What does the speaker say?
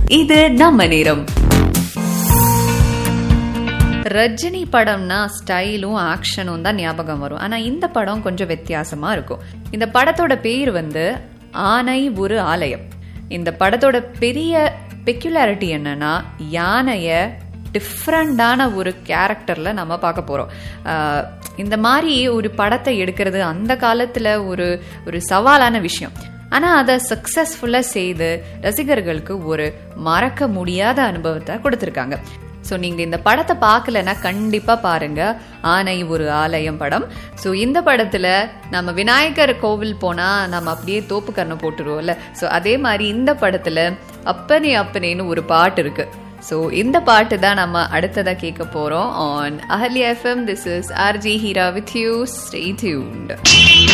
இது நம்ம நேரம் ரஜினி படம்னா ஸ்டைலும் ஆக்ஷனும் தான் ஞாபகம் வரும் ஆனா இந்த படம் கொஞ்சம் வித்தியாசமா இருக்கும் இந்த படத்தோட பேர் வந்து ஆனை ஒரு ஆலயம் இந்த படத்தோட பெரிய பெக்யுலாரிட்டி என்னன்னா யானைய டிஃப்ரெண்டான ஒரு கேரக்டர்ல நம்ம பார்க்க போறோம் ஆஹ் இந்த மாதிரி ஒரு படத்தை எடுக்கிறது அந்த காலத்துல ஒரு ஒரு சவாலான விஷயம் ஆனா அதை சக்சஸ்ஃபுல்லா செய்து ரசிகர்களுக்கு ஒரு மறக்க முடியாத அனுபவத்தை கொடுத்துருக்காங்க ஸோ நீங்க இந்த படத்தை பார்க்கலன்னா கண்டிப்பா பாருங்க ஆனை ஒரு ஆலயம் படம் ஸோ இந்த படத்துல நம்ம விநாயகர் கோவில் போனா நம்ம அப்படியே தோப்பு கண்ணை போட்டுருவோம்ல ஸோ அதே மாதிரி இந்த படத்துல அப்பனே அப்பனேன்னு ஒரு பாட்டு இருக்கு ஸோ இந்த பாட்டு தான் நம்ம அடுத்ததாக கேட்க போகிறோம் on Ahalya FM this is RJ Heera with you stay tuned